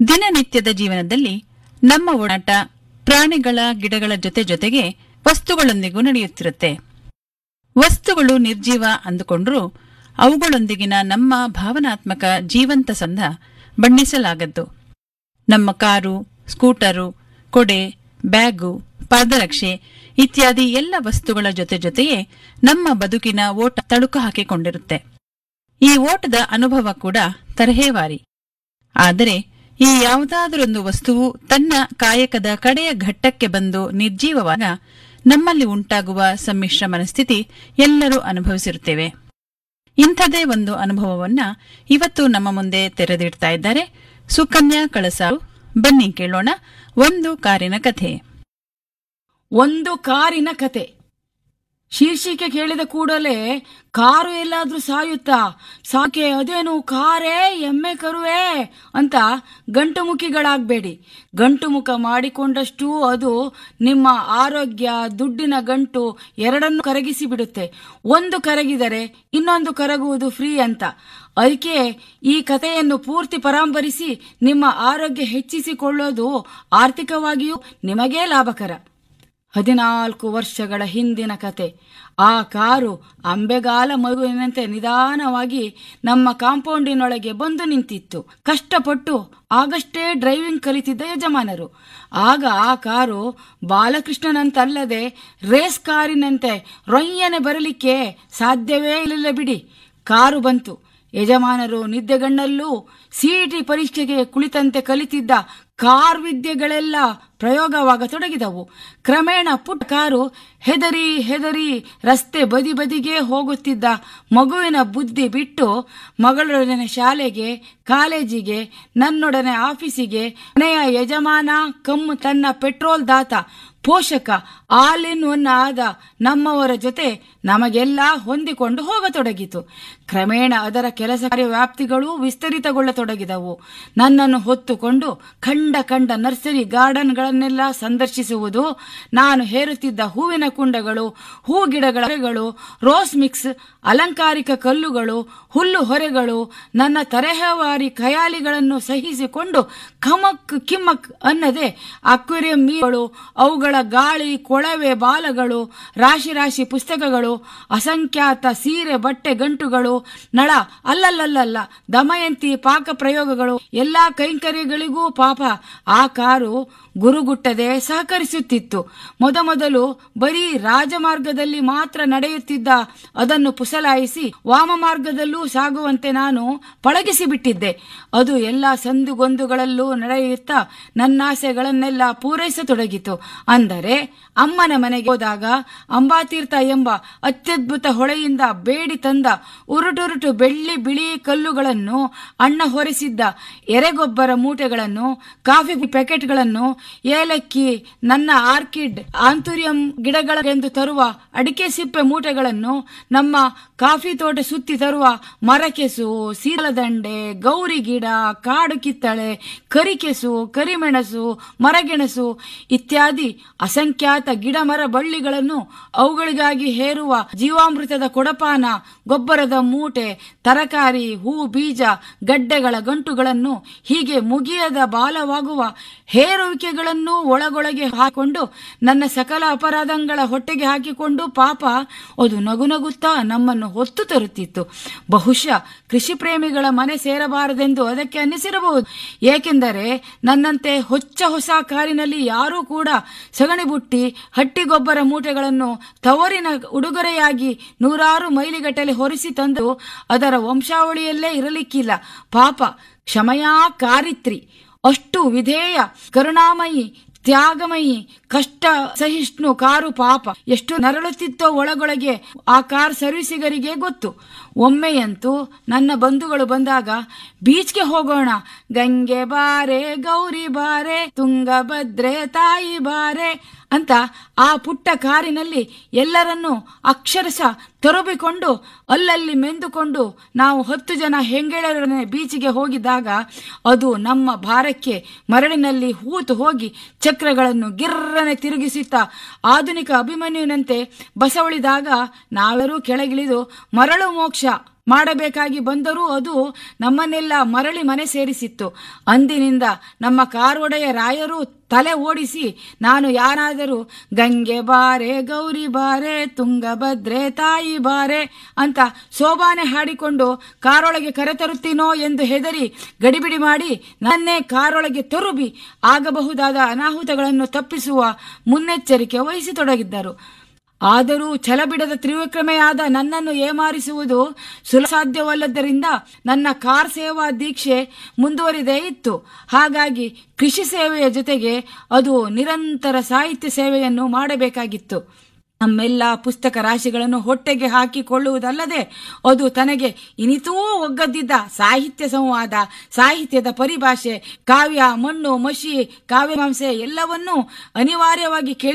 ದಿನನಿತ್ಯದ ಜೀವನದಲ್ಲಿ ನಮ್ಮ ಓಡಾಟ ಪ್ರಾಣಿಗಳ ಗಿಡಗಳ ಜೊತೆ ಜೊತೆಗೆ ವಸ್ತುಗಳೊಂದಿಗೂ ನಡೆಯುತ್ತಿರುತ್ತೆ ವಸ್ತುಗಳು ನಿರ್ಜೀವ ಅಂದುಕೊಂಡ್ರೂ ಅವುಗಳೊಂದಿಗಿನ ನಮ್ಮ ಭಾವನಾತ್ಮಕ ಜೀವಂತ ಸಂಧ ಬಣ್ಣಿಸಲಾಗದ್ದು ನಮ್ಮ ಕಾರು ಸ್ಕೂಟರು ಕೊಡೆ ಬ್ಯಾಗು ಪಾದರಕ್ಷೆ ಇತ್ಯಾದಿ ಎಲ್ಲ ವಸ್ತುಗಳ ಜೊತೆ ಜೊತೆಯೇ ನಮ್ಮ ಬದುಕಿನ ಓಟ ತಳುಕು ಹಾಕಿಕೊಂಡಿರುತ್ತೆ ಈ ಓಟದ ಅನುಭವ ಕೂಡ ತರಹೇವಾರಿ ಆದರೆ ಈ ಯಾವುದಾದರೊಂದು ವಸ್ತುವು ತನ್ನ ಕಾಯಕದ ಕಡೆಯ ಘಟ್ಟಕ್ಕೆ ಬಂದು ನಿರ್ಜೀವವಾಗ ನಮ್ಮಲ್ಲಿ ಉಂಟಾಗುವ ಸಮ್ಮಿಶ್ರ ಮನಸ್ಥಿತಿ ಎಲ್ಲರೂ ಅನುಭವಿಸಿರುತ್ತೇವೆ ಇಂಥದೇ ಒಂದು ಅನುಭವವನ್ನ ಇವತ್ತು ನಮ್ಮ ಮುಂದೆ ತೆರೆದಿಡ್ತಾ ಇದ್ದಾರೆ ಸುಕನ್ಯಾ ಕಳಸಾರು ಬನ್ನಿ ಕೇಳೋಣ ಒಂದು ಕಾರಿನ ಕಥೆ ಒಂದು ಕಾರಿನ ಕತೆ ಶೀರ್ಷಿಕೆ ಕೇಳಿದ ಕೂಡಲೇ ಕಾರು ಎಲ್ಲಾದ್ರೂ ಸಾಯುತ್ತಾ ಸಾಕೆ ಅದೇನು ಕಾರೇ ಎಮ್ಮೆ ಕರುವೆ ಅಂತ ಗಂಟು ಮುಖಿಗಳಾಗ್ಬೇಡಿ ಗಂಟು ಮುಖ ಮಾಡಿಕೊಂಡಷ್ಟು ಅದು ನಿಮ್ಮ ಆರೋಗ್ಯ ದುಡ್ಡಿನ ಗಂಟು ಎರಡನ್ನು ಕರಗಿಸಿ ಬಿಡುತ್ತೆ ಒಂದು ಕರಗಿದರೆ ಇನ್ನೊಂದು ಕರಗುವುದು ಫ್ರೀ ಅಂತ ಅದಕ್ಕೆ ಈ ಕಥೆಯನ್ನು ಪೂರ್ತಿ ಪರಾಂಬರಿಸಿ ನಿಮ್ಮ ಆರೋಗ್ಯ ಹೆಚ್ಚಿಸಿಕೊಳ್ಳೋದು ಆರ್ಥಿಕವಾಗಿಯೂ ನಿಮಗೇ ಲಾಭಕರ ಹದಿನಾಲ್ಕು ವರ್ಷಗಳ ಹಿಂದಿನ ಕತೆ ಆ ಕಾರು ಅಂಬೆಗಾಲ ಮಗುವಿನಂತೆ ನಿಧಾನವಾಗಿ ನಮ್ಮ ಕಾಂಪೌಂಡಿನೊಳಗೆ ಬಂದು ನಿಂತಿತ್ತು ಕಷ್ಟಪಟ್ಟು ಆಗಷ್ಟೇ ಡ್ರೈವಿಂಗ್ ಕಲಿತಿದ್ದ ಯಜಮಾನರು ಆಗ ಆ ಕಾರು ಬಾಲಕೃಷ್ಣನಂತಲ್ಲದೆ ರೇಸ್ ಕಾರಿನಂತೆ ರೊಯ್ಯನೆ ಬರಲಿಕ್ಕೆ ಸಾಧ್ಯವೇ ಇರಲಿಲ್ಲ ಬಿಡಿ ಕಾರು ಬಂತು ಯಜಮಾನರು ನಿದ್ದೆಗಣ್ಣಲ್ಲೂ ಸಿಇಟಿ ಪರೀಕ್ಷೆಗೆ ಕುಳಿತಂತೆ ಕಲಿತಿದ್ದ ಕಾರ್ ವಿದ್ಯೆಗಳೆಲ್ಲ ಪ್ರಯೋಗವಾಗತೊಡಗಿದವು ಕ್ರಮೇಣ ಪುಟ್ಟ ಕಾರು ಹೆದರಿ ಹೆದರಿ ರಸ್ತೆ ಬದಿ ಬದಿಗೆ ಹೋಗುತ್ತಿದ್ದ ಮಗುವಿನ ಬುದ್ಧಿ ಬಿಟ್ಟು ಮಗಳೊಡನೆ ಶಾಲೆಗೆ ಕಾಲೇಜಿಗೆ ನನ್ನೊಡನೆ ಆಫೀಸಿಗೆ ಮನೆಯ ಯಜಮಾನ ಕಮ್ಮು ತನ್ನ ಪೆಟ್ರೋಲ್ ದಾತ ಪೋಷಕ ಆಲ್ ಇನ್ ಒನ್ ಆದ ನಮ್ಮವರ ಜೊತೆ ನಮಗೆಲ್ಲ ಹೊಂದಿಕೊಂಡು ಹೋಗತೊಡಗಿತು ಕ್ರಮೇಣ ಅದರ ಕೆಲಸ ಕಾರ್ಯ ವ್ಯಾಪ್ತಿಗಳು ವಿಸ್ತರಿತಗೊಳ್ಳತೊಡಗಿದವು ನನ್ನನ್ನು ಹೊತ್ತುಕೊಂಡು ಖಂಡ ಕಂಡ ನರ್ಸರಿ ಗಾರ್ಡನ್ಗಳನ್ನೆಲ್ಲ ಸಂದರ್ಶಿಸುವುದು ನಾನು ಹೇರುತ್ತಿದ್ದ ಹೂವಿನ ಕುಂಡಗಳು ಹೂ ಗಿಡಗಳ ಹೊರೆಗಳು ರೋಸ್ ಮಿಕ್ಸ್ ಅಲಂಕಾರಿಕ ಕಲ್ಲುಗಳು ಹುಲ್ಲು ಹೊರೆಗಳು ನನ್ನ ತರಹೇವಾರಿ ಖಯಾಲಿಗಳನ್ನು ಸಹಿಸಿಕೊಂಡು ಖಮಕ್ ಕಿಮ್ಮಕ್ ಅನ್ನದೆ ಅಕ್ವೇರಿಯಂ ಮೀನುಗಳು ಅವುಗಳ ಗಾಳಿ ಕೊಳವೆ ಬಾಲಗಳು ರಾಶಿ ರಾಶಿ ಪುಸ್ತಕಗಳು ಅಸಂಖ್ಯಾತ ಸೀರೆ ಬಟ್ಟೆ ಗಂಟುಗಳು ನಳ ಅಲ್ಲಲ್ಲಲ್ಲ ದಮಯಂತಿ ಪಾಕ ಪ್ರಯೋಗಗಳು ಎಲ್ಲಾ ಕೈಂಕರ್ಯಗಳಿಗೂ ಪಾಪ ಆ ಕಾರು ಗುರುಗುಟ್ಟದೆ ಸಹಕರಿಸುತ್ತಿತ್ತು ಮೊದಮೊದಲು ಬರೀ ರಾಜಮಾರ್ಗದಲ್ಲಿ ಮಾತ್ರ ನಡೆಯುತ್ತಿದ್ದ ಅದನ್ನು ಪುಸಲಾಯಿಸಿ ವಾಮ ಮಾರ್ಗದಲ್ಲೂ ಸಾಗುವಂತೆ ನಾನು ಪಳಗಿಸಿ ಬಿಟ್ಟಿದ್ದೆ ಅದು ಎಲ್ಲ ಸಂದುಗೊಂದುಗಳಲ್ಲೂ ನಡೆಯುತ್ತಾ ನನ್ನಾಸೆಗಳನ್ನೆಲ್ಲ ಪೂರೈಸತೊಡಗಿತು ಅಂದರೆ ಅಮ್ಮನ ಮನೆಗೆ ಹೋದಾಗ ಅಂಬಾತೀರ್ಥ ಎಂಬ ಅತ್ಯದ್ಭುತ ಹೊಳೆಯಿಂದ ಬೇಡಿ ತಂದ ಉರುಟುರುಟು ಬೆಳ್ಳಿ ಬಿಳಿ ಕಲ್ಲುಗಳನ್ನು ಅಣ್ಣ ಹೊರಿಸಿದ್ದ ಎರೆಗೊಬ್ಬರ ಮೂಟೆಗಳನ್ನು ಕಾಫಿ ಪ್ಯಾಕೆಟ್ಗಳನ್ನು ಏಲಕ್ಕಿ ನನ್ನ ಆರ್ಕಿಡ್ ಆಂತುರಿಯಂ ಗಿಡಗಳೆಂದು ತರುವ ಅಡಿಕೆ ಸಿಪ್ಪೆ ಮೂಟೆಗಳನ್ನು ನಮ್ಮ ಕಾಫಿ ತೋಟ ಸುತ್ತಿ ತರುವ ಮರಕೆಸು ಸೀಲದಂಡೆ ಗೌರಿ ಗಿಡ ಕಾಡು ಕಿತ್ತಳೆ ಕರಿಕೆಸು ಕರಿಮೆಣಸು ಮರಗೆಣಸು ಇತ್ಯಾದಿ ಅಸಂಖ್ಯಾತ ಗಿಡ ಮರ ಬಳ್ಳಿಗಳನ್ನು ಅವುಗಳಿಗಾಗಿ ಹೇರುವ ಜೀವಾಮೃತದ ಕೊಡಪಾನ ಗೊಬ್ಬರದ ಮೂಟೆ ತರಕಾರಿ ಹೂ ಬೀಜ ಗಡ್ಡೆಗಳ ಗಂಟುಗಳನ್ನು ಹೀಗೆ ಮುಗಿಯದ ಬಾಲವಾಗುವ ಹೇರುವಿಕೆಗಳನ್ನು ಒಳಗೊಳಗೆ ಹಾಕೊಂಡು ನನ್ನ ಸಕಲ ಅಪರಾಧಗಳ ಹೊಟ್ಟೆಗೆ ಹಾಕಿಕೊಂಡು ಪಾಪ ಅದು ನಗು ನಗುತ್ತಾ ನಮ್ಮನ್ನು ಹೊತ್ತು ತರುತ್ತಿತ್ತು ಬಹುಶಃ ಕೃಷಿ ಪ್ರೇಮಿಗಳ ಮನೆ ಸೇರಬಾರದೆಂದು ಅದಕ್ಕೆ ಅನ್ನಿಸಿರಬಹುದು ಏಕೆಂದರೆ ನನ್ನಂತೆ ಹೊಚ್ಚ ಹೊಸ ಕಾರಿನಲ್ಲಿ ಯಾರೂ ಕೂಡ ಸಗಣಿ ಬುಟ್ಟಿ ಹಟ್ಟಿ ಗೊಬ್ಬರ ಮೂಟೆಗಳನ್ನು ತವರಿನ ಉಡುಗೊರೆಯಾಗಿ ನೂರಾರು ಮೈಲಿಗಟ್ಟಲೆ ಹೊರಿಸಿ ತಂದು ಅದರ ವಂಶಾವಳಿಯಲ್ಲೇ ಇರಲಿಕ್ಕಿಲ್ಲ ಪಾಪ ಕ್ಷಮಯಾ ಕಾರಿತ್ರಿ ಅಷ್ಟು ವಿಧೇಯ ಕರುಣಾಮಯಿ ತ್ಯಾಗಮಯಿ ಕಷ್ಟ ಸಹಿಷ್ಣು ಕಾರು ಪಾಪ ಎಷ್ಟು ನರಳುತ್ತಿತ್ತೋ ಒಳಗೊಳಗೆ ಆ ಕಾರ್ ಸರ್ವಿಸಿಗರಿಗೆ ಗೊತ್ತು ಒಮ್ಮೆಯಂತೂ ನನ್ನ ಬಂಧುಗಳು ಬಂದಾಗ ಬೀಚ್ಗೆ ಹೋಗೋಣ ಗಂಗೆ ಬಾರೆ ಗೌರಿ ಬಾರೆ ತುಂಗಭದ್ರೆ ತಾಯಿ ಬಾರೆ ಅಂತ ಆ ಪುಟ್ಟ ಕಾರಿನಲ್ಲಿ ಎಲ್ಲರನ್ನೂ ಅಕ್ಷರಶಃ ತೊರಬಿಕೊಂಡು ಅಲ್ಲಲ್ಲಿ ಮೆಂದುಕೊಂಡು ನಾವು ಹತ್ತು ಜನ ಹೆಂಗೆಳರೊಡನೆ ಬೀಚಿಗೆ ಹೋಗಿದ್ದಾಗ ಅದು ನಮ್ಮ ಭಾರಕ್ಕೆ ಮರಳಿನಲ್ಲಿ ಹೂತು ಹೋಗಿ ಚಕ್ರಗಳನ್ನು ಗಿರ್ರನೆ ತಿರುಗಿಸುತ್ತಾ ಆಧುನಿಕ ಅಭಿಮನ್ಯುವಿನಂತೆ ಬಸವಳಿದಾಗ ನಾವೆಲ್ಲರೂ ಕೆಳಗಿಳಿದು ಮರಳು ಮೋಕ್ಷ ಮಾಡಬೇಕಾಗಿ ಬಂದರೂ ಅದು ನಮ್ಮನ್ನೆಲ್ಲ ಮರಳಿ ಮನೆ ಸೇರಿಸಿತ್ತು ಅಂದಿನಿಂದ ನಮ್ಮ ಕಾರೊಡೆಯ ರಾಯರು ತಲೆ ಓಡಿಸಿ ನಾನು ಯಾರಾದರೂ ಗಂಗೆ ಬಾರೆ ಗೌರಿ ಬಾರೆ ತುಂಗಭದ್ರೆ ತಾಯಿ ಬಾರೆ ಅಂತ ಸೋಬಾನೆ ಹಾಡಿಕೊಂಡು ಕಾರೊಳಗೆ ಕರೆತರುತ್ತೀನೋ ಎಂದು ಹೆದರಿ ಗಡಿಬಿಡಿ ಮಾಡಿ ನನ್ನೇ ಕಾರೊಳಗೆ ತರುಬಿ ಆಗಬಹುದಾದ ಅನಾಹುತಗಳನ್ನು ತಪ್ಪಿಸುವ ಮುನ್ನೆಚ್ಚರಿಕೆ ವಹಿಸತೊಡಗಿದ್ದರು ಆದರೂ ಛಲಬಿಡದ ತ್ರಿವಿಕ್ರಮೆಯಾದ ನನ್ನನ್ನು ಏಮಾರಿಸುವುದು ಸುಲಸಾಧ್ಯವಲ್ಲದ್ದರಿಂದ ನನ್ನ ಕಾರ್ ಸೇವಾ ದೀಕ್ಷೆ ಮುಂದುವರಿದೇ ಇತ್ತು ಹಾಗಾಗಿ ಕೃಷಿ ಸೇವೆಯ ಜೊತೆಗೆ ಅದು ನಿರಂತರ ಸಾಹಿತ್ಯ ಸೇವೆಯನ್ನು ಮಾಡಬೇಕಾಗಿತ್ತು ನಮ್ಮೆಲ್ಲ ಪುಸ್ತಕ ರಾಶಿಗಳನ್ನು ಹೊಟ್ಟೆಗೆ ಹಾಕಿಕೊಳ್ಳುವುದಲ್ಲದೆ ಅದು ತನಗೆ ಇನಿತೂ ಒಗ್ಗದ್ದಿದ್ದ ಸಾಹಿತ್ಯ ಸಂವಾದ ಸಾಹಿತ್ಯದ ಪರಿಭಾಷೆ ಕಾವ್ಯ ಮಣ್ಣು ಮಷಿ ಕಾವ್ಯಮಾಂಸೆ ಎಲ್ಲವನ್ನೂ ಅನಿವಾರ್ಯವಾಗಿ ಕೇಳಿ